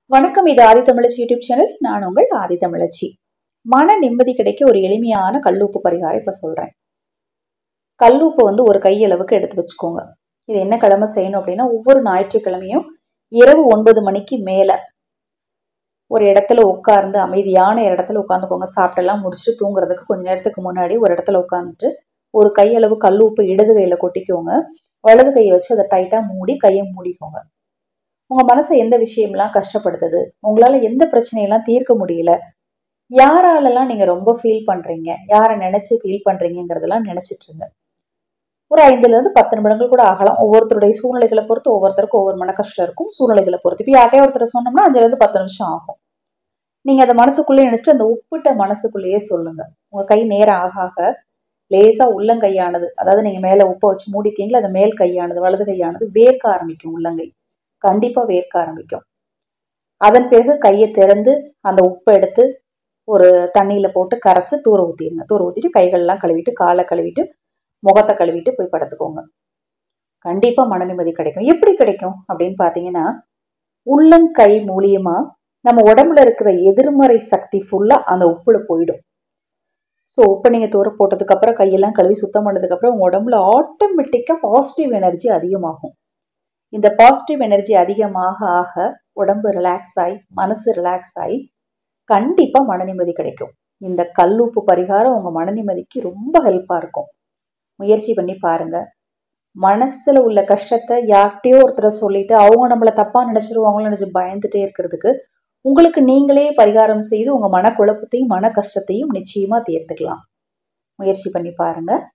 வணக்கம் இது ஆதி தமிழச்சி YouTube channel நான் உங்கள் ஆதி தமிழச்சி மன நிம்மதி கிடைக்க ஒரு எளிமையான கல்லூப்பு பரிகாரம் இப்போ சொல்கிறேன் கல்லூப்பு வந்து ஒரு கையளவுக்கு எடுத்து வச்சுக்கோங்க இது என்ன கிழமை செய்யணும் அப்படின்னா ஒவ்வொரு ஞாயிற்றுக்கிழமையும் இரவு ஒன்பது மணிக்கு மேலே ஒரு இடத்துல உட்கார்ந்து அமைதியான இடத்துல உட்காந்துக்கோங்க சாப்பிட்டெல்லாம் முடிச்சுட்டு தூங்குறதுக்கு கொஞ்ச நேரத்துக்கு முன்னாடி ஒரு இடத்துல உட்காந்துட்டு ஒரு கையளவு கல்லூப்பு இடது கையில் கொட்டிக்கோங்க வலது கையை வச்சு அதை டைட்டாக மூடி கையை மூடிக்கோங்க உங்க மனசை எந்த விஷயம்லாம் கஷ்டப்படுத்துது உங்களால எந்த பிரச்சனையெல்லாம் தீர்க்க முடியல யாராலெல்லாம் நீங்க ரொம்ப ஃபீல் பண்றீங்க யாரை நினைச்சு ஃபீல் பண்றீங்கிறதெல்லாம் நினைச்சிட்டு இருங்க ஒரு ஐந்துல இருந்து பத்து நிமிடங்கள் கூட ஆகலாம் ஒவ்வொருத்தருடைய சூழ்நிலைகளை பொறுத்து ஒவ்வொருத்தருக்கும் ஒவ்வொரு மன கஷ்டம் இருக்கும் சூழ்நிலைகளை பொறுத்து இப்போ யார்ட்டையா ஒருத்தர் சொன்னோம்னா அஞ்சுல இருந்து பத்து நிமிஷம் ஆகும் நீங்க அதை மனசுக்குள்ளேயே நினைச்சிட்டு அந்த உப்பிட்ட மனசுக்குள்ளேயே சொல்லுங்க உங்க கை நேரம் ஆக ஆக லேசா உள்ளங்கையானது அதாவது நீங்க மேல உப்பை வச்சு மூடிக்கீங்களா அது மேல் கையானது வலது கையானது வேர்க்க ஆரம்பிக்கும் உள்ளங்கை கண்டிப்பா வேர்க்க ஆரம்பிக்கும் அதன் பிறகு கையை திறந்து அந்த உப்பை எடுத்து ஒரு தண்ணியில போட்டு கரைச்சு தூர ஊத்திடுங்க தூர ஊத்திட்டு கைகள்லாம் கழுவிட்டு காலை கழுவிட்டு முகத்தை கழுவிட்டு போய் படுத்துக்கோங்க கண்டிப்பா மன நிம்மதி கிடைக்கும் எப்படி கிடைக்கும் அப்படின்னு பாத்தீங்கன்னா உள்ளங்கை மூலியமா நம்ம உடம்புல இருக்கிற எதிர்மறை சக்தி ஃபுல்லா அந்த உப்புல போயிடும் ஸோ உப்பை நீங்க தூர போட்டதுக்கு அப்புறம் கையெல்லாம் கழுவி சுத்தம் பண்ணதுக்கு அப்புறம் உங்க உடம்புல ஆட்டோமேட்டிக்கா பாசிட்டிவ் எனர்ஜி அதிகமாகும் இந்த பாசிட்டிவ் எனர்ஜி அதிகமாக ஆக உடம்பு ரிலாக்ஸ் ஆகி மனசு ரிலாக்ஸ் ஆகி கண்டிப்பா மன நிம்மதி கிடைக்கும் இந்த கல்லுப்பு பரிகாரம் உங்க மன நிம்மதிக்கு ரொம்ப ஹெல்ப்பா இருக்கும் முயற்சி பண்ணி பாருங்க மனசுல உள்ள கஷ்டத்தை யார்கிட்டயோ ஒருத்தரை சொல்லிட்டு அவங்க நம்மள தப்பா நினைச்சிருவாங்களோ நினைச்சு பயந்துட்டே இருக்கிறதுக்கு உங்களுக்கு நீங்களே பரிகாரம் செய்து உங்க மனக்குழப்பத்தையும் மன கஷ்டத்தையும் நிச்சயமா தீர்த்துக்கலாம் முயற்சி பண்ணி பாருங்க